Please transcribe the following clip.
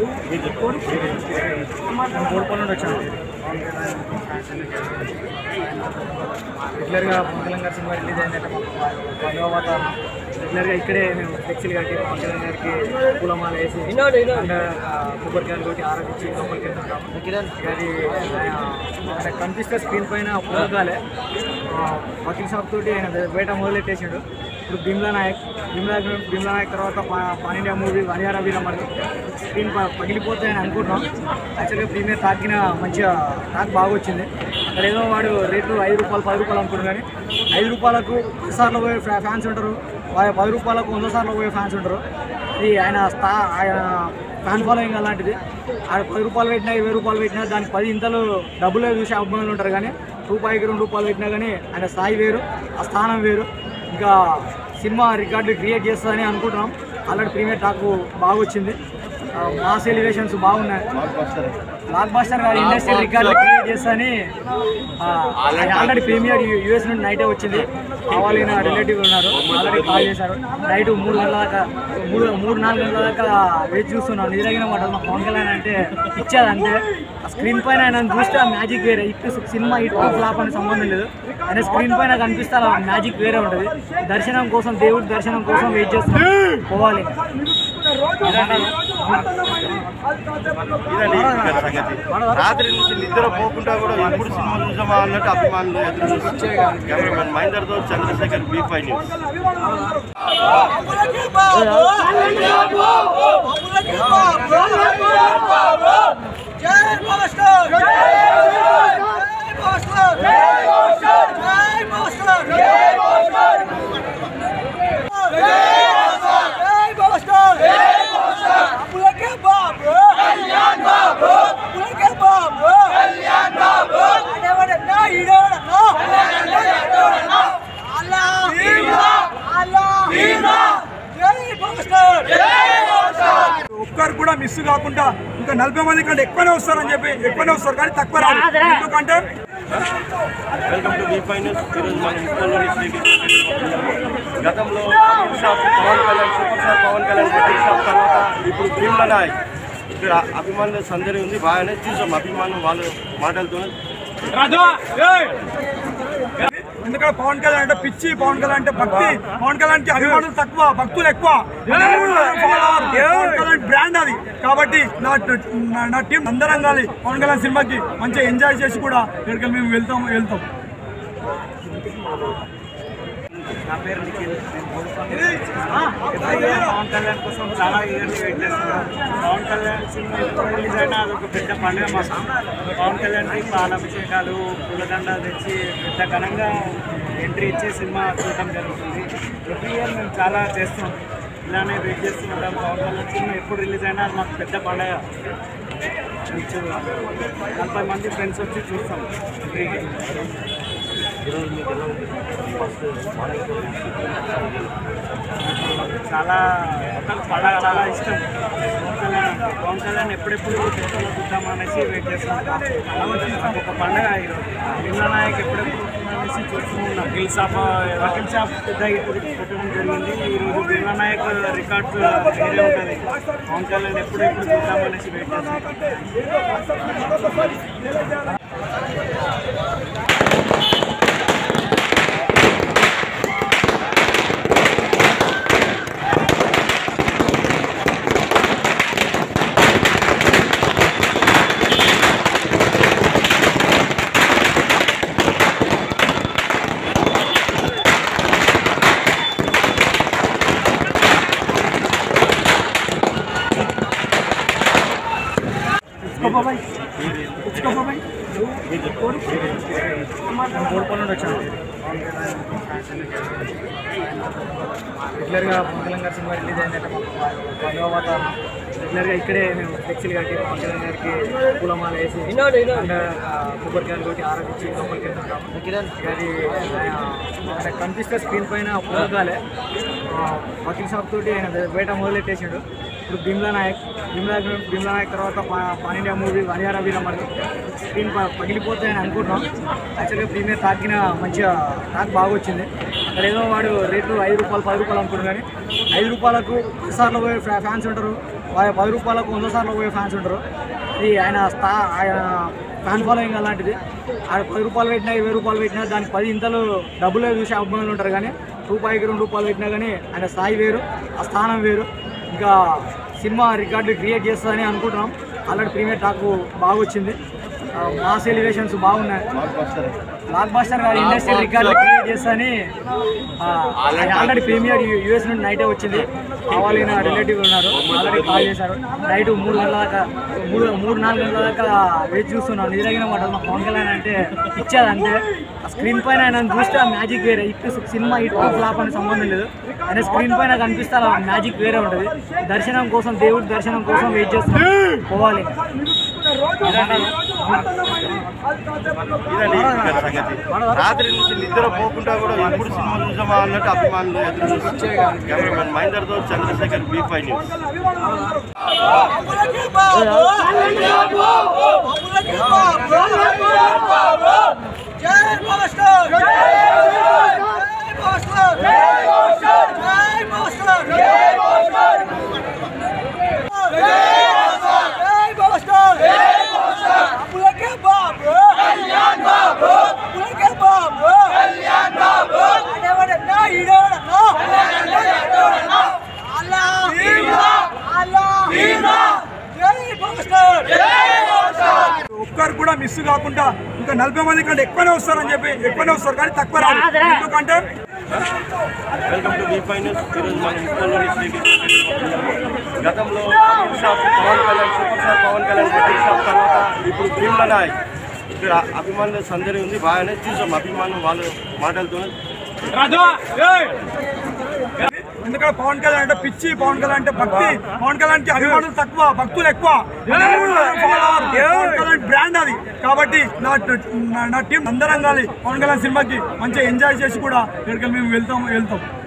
కోడిపల్లి నుండి వచ్చాను రెగ్యులర్గా పవన్ కళ్యాణ్ గారి సినిమా రిలీజ్ అయిందంటే మాకు పండుగ వాతావరణం రెగ్యులర్గా ఇక్కడే మేము ఫ్లెక్సీలు కట్టి పవన్ కళ్యాణ్ గారికి పూలమాల వేసి అండ్ కొబ్బరికాయలు కొట్టి ఆరాధించి లోపలికి వెళ్తుంటాము అది ఆయన కనిపిస్తే స్క్రీన్ పైన పూలకాలే వకీల్ షాప్ తోటి ఆయన బయట మొదలెట్టేసాడు ఇప్పుడు బిమ్లా నాయక్ బిమ్లా బిమ్లా నాయక్ తర్వాత పా- పాన్ ఇండియా మూవీ వనియార వీరమర్ స్క్రీన్ ప- పగిలిపోతే అని అనుకుంటున్నాం యాక్చువల్గా ప్రీమియర్ తాకిన మంచిగా టాక్ బాగా వచ్చింది అక్కడ ఏదో వాడు రేట్లు ఐదు రూపాయలు పది రూపాయలు అనుకుంటు కానీ ఐదు రూపాయలకు పది సార్లు పోయే ఫ్యా- ఫ్యాన్స్ ఉంటారు వా- పది రూపాయలకు వంద సార్లు పోయే ఫ్యాన్స్ ఉంటారు ఇది ఆయన స్థా ఆయన ఫ్యాన్ ఫాలోయింగ్ అలాంటిది ఆడ పది రూపాయలు పెట్టినా ఇరవై రూపాయలు పెట్టినా దానికి పది ఇంతలు డబ్బులే చూసే అభిమానులు ఉంటారు కానీ రూపాయికి రెండు రూపాయలు పెట్టినా కానీ ఆయన స్థాయి వేరు ఆ స్థానం వేరు ఇంకా సినిమా రికార్డు క్రియేట్ చేస్తుందని అనుకుంటున్నాం ఆల్రెడీ ప్రీమియర్ టాక్ బాగా వచ్చింది ఆ, మాస్ ఎలివేషన్స్ బాగున్నాయి బ్లాక్ బాస్టర్ గారి ఇండస్ట్రీ రికార్డు క్రియేట్ చేస్తాని ఆల్రెడీ ప్రీమియర్ యూఎస్ నుండి నైటే వచ్చింది కావాలి నా రిలేటివ్ ఉన్నారు ఆల్రెడీ కాల్ చేశారు నైట్ మూడు గంటల దాకా మూడు మూడు నాలుగు గంటల దాకా వేచి చూస్తున్నాం నిజంగా మాట మా పవన్ కళ్యాణ్ అంటే ఇచ్చేది అంతే ఆ స్క్రీన్ పైన ఆయన చూస్తే ఆ మ్యాజిక్ వేరే ఇటు సినిమా ఇటు ఫ్లాప్ అనే సంబంధం లేదు ఆయన స్క్రీన్ పైన కనిపిస్తే ఆ మ్యాజిక్ వేరే ఉంటుంది దర్శనం కోసం దేవుడి దర్శనం కోసం వెయిట్ చేస్తున్నాం పోవాలి ఇదండి ఇక్కడ సంగతి రాత్రి నుంచి నిద్ర పోకుండా కూడా ఎప్పుడు సినిమా చూసామా అన్నట్టు అభిమానులు ఎదురు చూస్తున్నారు కెమెరామెన్ మహేందర్తో చంద్రశేఖర్ బీ ఫైవ్ న్యూస్ ఒక్కరు కూడా మిస్ కాకుండా ఇంకా నలభై మంది కంటే ఎక్కువనే వస్తారని చెప్పి ఎక్కువనే వస్తారు కానీ తక్కువ రాదు ఎందుకంటే welcome to B five news ఈరోజు మన ఇంట్లోని గతంలో కపిల్ షాప్ పవన్ కళ్యాణ్ సూపర్ స్టార్ పవన్ కళ్యాణ్ కపిల్ షాప్ తర్వాత ఇప్పుడు భీమ్ల నాయక్ ఇక్కడ అభిమానుల సందడి ఉంది బాగానే చూసాం అభిమానులు వాళ్ళ మాటలతో ఎందుకంటే పవన్ కళ్యాణ్ అంటే పిచ్చి పవన్ కళ్యాణ్ అంటే భక్తి పవన్ కళ్యాణ్ కి అభిమానులు తక్కువ భక్తులు ఎక్కువ పవన్ కళ్యాణ్ బ్రాండ్ అది కాబట్టి నా నా- నా టీం అందరం కాలి పవన్ కళ్యాణ్ సినిమాకి మంచిగా ఎంజాయ్ చేసి కూడా ఇక్కడికి మేము వెళ్తాం వెళ్తాం నా పేరు నిఖిల్ నేను కోరుకుంటున్నాను. ఎప్పుడైనా పవన్ కళ్యాణ్ కోసం చాలా ఈగర్లీ వెయిట్ చేస్తున్నాను పవన్ కళ్యాణ్ సినిమా ఎప్పుడు రిలీజ్ అయినా అదొక పెద్ద పండుగ మాకు పవన్ కళ్యాణ్కి పాలాభిషేకాలు పూలదండ తెచ్చి పెద్ద ఘనంగా ఎంట్రీ ఇచ్చి సినిమా చూడటం జరుగుతుంది ఎవ్రీ ఇయర్ మేము చాలా చేస్తాం ఇలానే వెయిట్ చేస్తూ ఉంటాం పవన్ కళ్యాణ్ సినిమా ఎప్పుడు రిలీజ్ అయినా అది మాకు పెద్ద పండుగ చూ- నలభై మంది ఫ్రెండ్స్ వచ్చి చూస్తాం ఎవ్రీ చాలా పండగ చాలా ఇష్టం పవన్ కళ్యాణ్ అంటే. పవన్ కళ్యాణ్ ఎప్పుడెప్పుడు దేశంలో చూద్దాం అనేసి వెయిట్ చేస్తున్నాం ఆలోచిస్తాం ఒక పండగ ఈరోజు నిన్న నాయక్ ఎప్పుడెప్పుడు వస్తుందా అనేసి చూస్తూ ఉన్నాం వకీల్ షాప్ వకీల్ షాప్ పెద్ద హిట్ పెట్టడం జరిగింది ఈరోజు భీమా నాయక్ రికార్డ్స్ వేరే ఉంటుంది పవన్ కళ్యాణ్ ఎప్పుడెప్పుడు చూద్దాం అనేసి వెయిట్ చేస్తాం కోడిపల్లి నుండి వచ్చాను రెగ్యులర్గా పవన్ కళ్యాణ్ గారి సినిమా రిలీజ్ అయిందంటే మాకు పండుగ వాతావరణం రెగ్యులర్గా ఇక్కడే మేము ఫ్లెక్సీలు కట్టి పవన్ కళ్యాణ్ గారికి పూలమాల వేసి అండ్ కొబ్బరికాయలు కొట్టి ఆరాధించి లోపలికి వెళ్తుంటాము అది ఆయన ఆయన కనిపిస్తే స్క్రీన్ పైన పూలకాలే వకీల్ షాప్ తోటి ఆయన బయట మొదలెట్టేసాడు ఇప్పుడు బిమ్లా నాయక్ బిమ్లా బిమ్లా నాయక్ తర్వాత పా- పాన్ ఇండియా మూవీ వనియార వీరమర్ స్క్రీన్ ప- పగిలిపోతే అని అనుకుంటున్నాం యాక్చువల్గా ప్రీమియర్ తాకిన మంచిగా టాక్ బాగా వచ్చింది అక్కడ ఏదో వాడు రేట్లు ఐదు రూపాయలు పది రూపాయలు అనుకుంటు కానీ ఐదు రూపాయలకు పది సార్లు పోయే ఫ్యా- ఫ్యాన్స్ ఉంటారు ప- పది రూపాయలకు వంద సార్లు పోయే ఫ్యాన్స్ ఉంటారు ఇది ఆయన స్థా ఆయన ఫ్యాన్ ఫాలోయింగ్ అలాంటిది ఆయన పది రూపాయలు పెట్టినా ఇరవై రూపాయలు పెట్టినా దానికి పది ఇంతలు డబ్బులే చూసే అభిమానులు ఉంటారు కానీ రూపాయికి రెండు రూపాయలు పెట్టినా కానీ ఆయన స్థాయి వేరు ఆ స్థానం వేరు ఇంకా సినిమా రికార్డు క్రియేట్ చేస్తుందని అనుకుంటున్నాం ఆల్రెడీ ప్రీమియర్ టాక్ బాగా వచ్చింది మాస్ ఎలివేషన్స్ బాగున్నాయి బ్లాక్ బాస్టర్ గారి ఇండస్ట్రీ రికార్డు క్రియేట్ చేస్తాని ఆల్రెడీ ప్రీమియర్ యూఎస్ నుండి నైటే వచ్చింది కావాలి నా రిలేటివ్ ఉన్నారు ఆల్రెడీ కాల్ చేశారు నైట్ మూడు గంటల దాకా మూడు మూడు నాలుగు గంటల దాకా వేచి చూస్తున్నాం నిజంగా మాట మా పవన్ కళ్యాణ్ అంటే ఇచ్చేది అంతే ఆ స్క్రీన్ పైన ఆయన చూస్తే ఆ మ్యాజిక్ వేరే ఇప్పుడు సినిమా ఇట్ ఫ్లాప్ అనే సంబంధం లేదు ఆయన స్క్రీన్ పైన కనిపిస్తే ఆ మ్యాజిక్ వేరే ఉంటుంది దర్శనం కోసం దేవుడి దర్శనం కోసం వెయిట్ చేస్తున్నాం పోవాలి ఇదండి ఇక్కడ సంగతి రాత్రి నుంచి నిద్ర పోకుండా కూడా ఎప్పుడు సినిమా చూసామా అన్నట్టు అభిమానులు ఎదురు చూస్తున్నారు కెమెరామెన్ మహేందర్తో చంద్రశేఖర్ బీ ఫైవ్ న్యూస్ ఒక్కరు కూడా మిస్ కాకుండా ఇంకా నలభై మంది కంటే ఎక్కువనే వస్తారని చెప్పి ఎక్కువనే వస్తారు కానీ తక్కువ రాదు ఎందుకంటే welcome to B five news ఈరోజు మన ఇంట్లోని గతంలో అమిత్ షా పవన్ కళ్యాణ్ సూపర్ స్టార్ పవన్ కళ్యాణ్ పెట్టిన షాప్ తర్వాత ఇప్పుడు భీమ్ల నాయక్ ఇక్కడ అభిమానుల సందడి ఉంది బాగానే చూసాం అభిమానులు వాళ్ళ మాటలతో ఎందుకంటే పవన్ కళ్యాణ్ అంటే పిచ్చి పవన్ కళ్యాణ్ అంటే భక్తి పవన్ కళ్యాణ్ కి అభిమానులు తక్కువ భక్తులు ఎక్కువ పవన్ కళ్యాణ్ బ్రాండ్ అది కాబట్టి నా నా- నా టీం అందరం కాలి పవన్ కళ్యాణ్ సినిమాకి మంచిగా ఎంజాయ్ చేసి కూడా ఇక్కడికి మేము వెళ్తాం వెళ్తాం